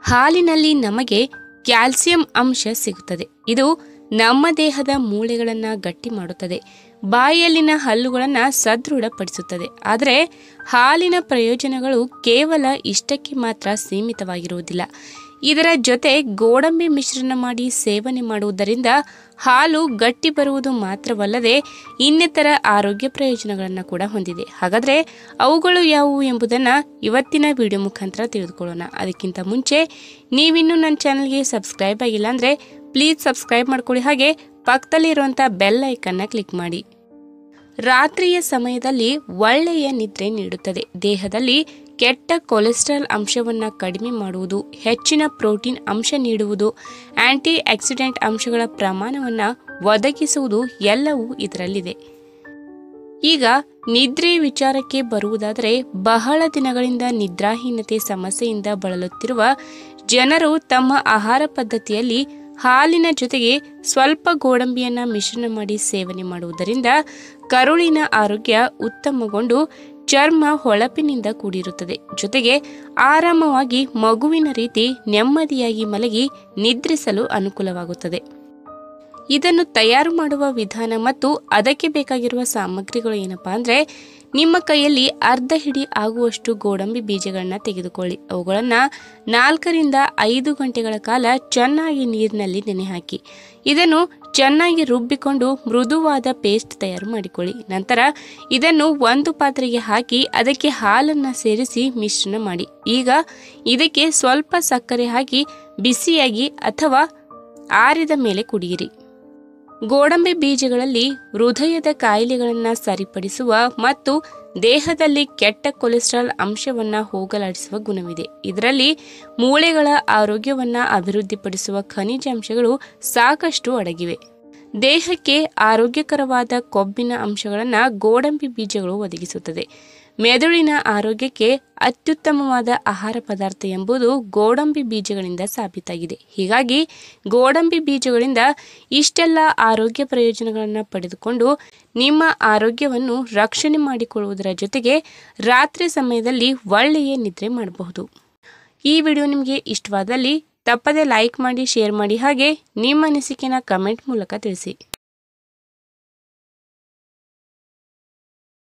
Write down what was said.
ಹಾಲಿನಲ್ಲಿ ನಮಗೆ ಕ್ಯಾಲ್ಸಿಯಂ ಅಂಶ ಸಿಗುತ್ತದೆ ಇದು ನಮ್ಮ ದೇಹದ ಮೂಳೆಗಳನ್ನು ಗಟ್ಟಿ ಮಾಡುತ್ತದೆ ಬಾಯಿಯಲ್ಲಿನ ಹಲ್ಲುಗಳನ್ನು ಸದೃಢಪಡಿಸುತ್ತದೆ ಆದರೆ ಹಾಲಿನ ಪ್ರಯೋಜನಗಳು ಕೇವಲ ಇಷ್ಟಕ್ಕೆ ಮಾತ್ರ ಸೀಮಿತವಾಗಿರುವುದಿಲ್ಲ ಇದರ ಜೊತೆ ಗೋಡಂಬಿ ಮಿಶ್ರಣ ಮಾಡಿ ಸೇವನೆ ಮಾಡುವುದರಿಂದ ಹಾಲು ಗಟ್ಟಿ ಬರುವುದು ಮಾತ್ರವಲ್ಲದೆ ಇನ್ನಿತರ ಆರೋಗ್ಯ ಪ್ರಯೋಜನಗಳನ್ನು ಕೂಡ ಹೊಂದಿದೆ ಹಾಗಾದರೆ ಅವುಗಳು ಯಾವುವು ಎಂಬುದನ್ನು ಇವತ್ತಿನ ವಿಡಿಯೋ ಮುಖಾಂತರ ತಿಳಿದುಕೊಳ್ಳೋಣ ಅದಕ್ಕಿಂತ ಮುಂಚೆ ನೀವಿನ್ನೂ ನನ್ನ ಚಾನಲ್ಗೆ ಸಬ್ಸ್ಕ್ರೈಬ್ ಆಗಿಲ್ಲ ಅಂದರೆ ಪ್ಲೀಸ್ ಸಬ್ಸ್ಕ್ರೈಬ್ ಮಾಡ್ಕೊಳ್ಳಿ ಹಾಗೆ ಪಕ್ಕದಲ್ಲಿರುವಂಥ ಬೆಲ್ ಐಕನ್ನ ಕ್ಲಿಕ್ ಮಾಡಿ ರಾತ್ರಿಯ ಸಮಯದಲ್ಲಿ ಒಳ್ಳೆಯ ನಿದ್ರೆ ನೀಡುತ್ತದೆ ದೇಹದಲ್ಲಿ ಕೆಟ್ಟ ಕೊಲೆಸ್ಟ್ರಾಲ್ ಅಂಶವನ್ನು ಕಡಿಮೆ ಮಾಡುವುದು ಹೆಚ್ಚಿನ ಪ್ರೋಟೀನ್ ಅಂಶ ನೀಡುವುದು ಆಂಟಿ ಆಕ್ಸಿಡೆಂಟ್ ಅಂಶಗಳ ಪ್ರಮಾಣವನ್ನು ಒದಗಿಸುವುದು ಎಲ್ಲವೂ ಇದರಲ್ಲಿದೆ ಈಗ ನಿದ್ರೆ ವಿಚಾರಕ್ಕೆ ಬರುವುದಾದರೆ ಬಹಳ ದಿನಗಳಿಂದ ನಿದ್ರಾಹೀನತೆ ಸಮಸ್ಯೆಯಿಂದ ಬಳಲುತ್ತಿರುವ ಜನರು ತಮ್ಮ ಆಹಾರ ಪದ್ಧತಿಯಲ್ಲಿ ಹಾಲಿನ ಜೊತೆಗೆ ಸ್ವಲ್ಪ ಗೋಡಂಬಿಯನ್ನ ಮಿಶ್ರಣ ಮಾಡಿ ಸೇವನೆ ಮಾಡುವುದರಿಂದ ಕರುಳಿನ ಆರೋಗ್ಯ ಉತ್ತಮಗೊಂಡು ಚರ್ಮ ಹೊಳಪಿನಿಂದ ಕೂಡಿರುತ್ತದೆ ಜೊತೆಗೆ ಆರಾಮವಾಗಿ ಮಗುವಿನ ರೀತಿ ನೆಮ್ಮದಿಯಾಗಿ ಮಲಗಿ ನಿದ್ರಿಸಲು ಅನುಕೂಲವಾಗುತ್ತದೆ ಇದನ್ನು ತಯಾರು ಮಾಡುವ ವಿಧಾನ ಮತ್ತು ಅದಕ್ಕೆ ಬೇಕಾಗಿರುವ ಸಾಮಗ್ರಿಗಳು ಏನಪ್ಪಾ ಅಂದರೆ ನಿಮ್ಮ ಕೈಯಲ್ಲಿ ಅರ್ಧ ಹಿಡಿ ಆಗುವಷ್ಟು ಗೋಡಂಬಿ ಬೀಜಗಳನ್ನ ತೆಗೆದುಕೊಳ್ಳಿ ಅವುಗಳನ್ನು ನಾಲ್ಕರಿಂದ ಐದು ಗಂಟೆಗಳ ಕಾಲ ಚೆನ್ನಾಗಿ ನೀರಿನಲ್ಲಿ ನೆನೆ ಹಾಕಿ ಇದನ್ನು ಚೆನ್ನಾಗಿ ರುಬ್ಬಿಕೊಂಡು ಮೃದುವಾದ ಪೇಸ್ಟ್ ತಯಾರು ಮಾಡಿಕೊಳ್ಳಿ ನಂತರ ಇದನ್ನು ಒಂದು ಪಾತ್ರೆಗೆ ಹಾಕಿ ಅದಕ್ಕೆ ಹಾಲನ್ನು ಸೇರಿಸಿ ಮಿಶ್ರಣ ಮಾಡಿ ಈಗ ಇದಕ್ಕೆ ಸ್ವಲ್ಪ ಸಕ್ಕರೆ ಹಾಕಿ ಬಿಸಿಯಾಗಿ ಅಥವಾ ಆರಿದ ಮೇಲೆ ಕುಡಿಯಿರಿ ಗೋಡಂಬಿ ಬೀಜಗಳಲ್ಲಿ ಹೃದಯದ ಕಾಯಿಲೆಗಳನ್ನು ಸರಿಪಡಿಸುವ ಮತ್ತು ದೇಹದಲ್ಲಿ ಕೆಟ್ಟ ಕೊಲೆಸ್ಟ್ರಾಲ್ ಅಂಶವನ್ನು ಹೋಗಲಾಡಿಸುವ ಗುಣವಿದೆ ಇದರಲ್ಲಿ ಮೂಳೆಗಳ ಆರೋಗ್ಯವನ್ನು ಅಭಿವೃದ್ಧಿಪಡಿಸುವ ಖನಿಜಾಂಶಗಳು ಸಾಕಷ್ಟು ಅಡಗಿವೆ ದೇಹಕ್ಕೆ ಆರೋಗ್ಯಕರವಾದ ಕೊಬ್ಬಿನ ಅಂಶಗಳನ್ನು ಗೋಡಂಬಿ ಬೀಜಗಳು ಒದಗಿಸುತ್ತದೆ ಮೆದುಳಿನ ಆರೋಗ್ಯಕ್ಕೆ ಅತ್ಯುತ್ತಮವಾದ ಆಹಾರ ಪದಾರ್ಥ ಎಂಬುದು ಗೋಡಂಬಿ ಬೀಜಗಳಿಂದ ಸಾಬೀತಾಗಿದೆ ಹೀಗಾಗಿ ಗೋಡಂಬಿ ಬೀಜಗಳಿಂದ ಇಷ್ಟೆಲ್ಲ ಆರೋಗ್ಯ ಪ್ರಯೋಜನಗಳನ್ನು ಪಡೆದುಕೊಂಡು ನಿಮ್ಮ ಆರೋಗ್ಯವನ್ನು ರಕ್ಷಣೆ ಮಾಡಿಕೊಳ್ಳುವುದರ ಜೊತೆಗೆ ರಾತ್ರಿ ಸಮಯದಲ್ಲಿ ಒಳ್ಳೆಯ ನಿದ್ರೆ ಮಾಡಬಹುದು ಈ ವಿಡಿಯೋ ನಿಮಗೆ ಇಷ್ಟವಾದಲ್ಲಿ ತಪ್ಪದೆ ಲೈಕ್ ಮಾಡಿ ಶೇರ್ ಮಾಡಿ ಹಾಗೆ ನಿಮ್ಮ ಅನಿಸಿಕೆನ ಕಮೆಂಟ್ ಮೂಲಕ ತಿಳಿಸಿ